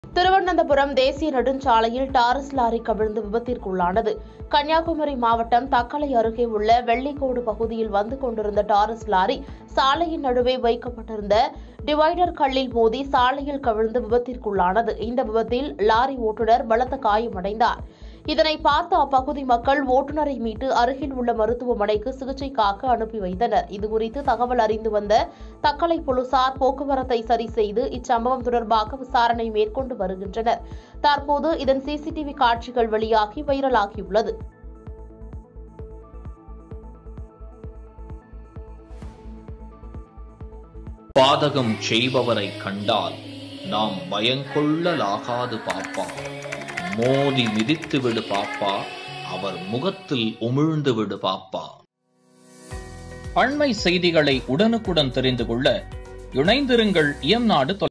திருவனந்தபுரம் தேசிய நெடுஞ்சாலையில் Taurus lorry கவிழ்ந்து விபத்திற்குள்ளானது கன்னியாகுமரி மாவட்டம் தக்கலை அருகே உள்ள வெள்ளிக்கோடு பகுதியில் வந்து கொண்டிருந்த டாரஸ் லாரி சாலையின் நடுவே வைக்கப்பட்டிருந்த டிவைடர் கல்லில் மோதி சாலையில் கவிழ்ந்து விபத்திற்குள்ளானது இந்த விபத்தில் லாரி ஓட்டுநர் பலத்த காயமடைந்தார் இதனை பார்த்த அப்பகுதி மக்கள் ஓட்டுநரை மீட்டு அருகில் உள்ள மருத்துவமனைக்கு சிகிச்சைக்காக அனுப்பி வைத்தனர் இதுகுறித்து தகவல் அறிந்து வந்த தக்கலை போலீசார் போக்குவரத்தை சரி செய்து இச்சம்பவம் தொடர்பாக விசாரணை மேற்கொண்டு வருகின்றனர் தற்போது இதன் சிசிடிவி காட்சிகள் வெளியாகி வைரலாகியுள்ளது பாதகம் செய்பவரை கண்டால் நாம் பயங்கொள்ளலாகாது பாப்பா மோதி மிதித்து விடு பாப்பா அவர் முகத்தில் உமிழ்ந்து விடு பாப்பா அண்மை செய்திகளை உடனுக்குடன் தெரிந்து கொள்ள இணைந்திருங்கள் இயம்நாடு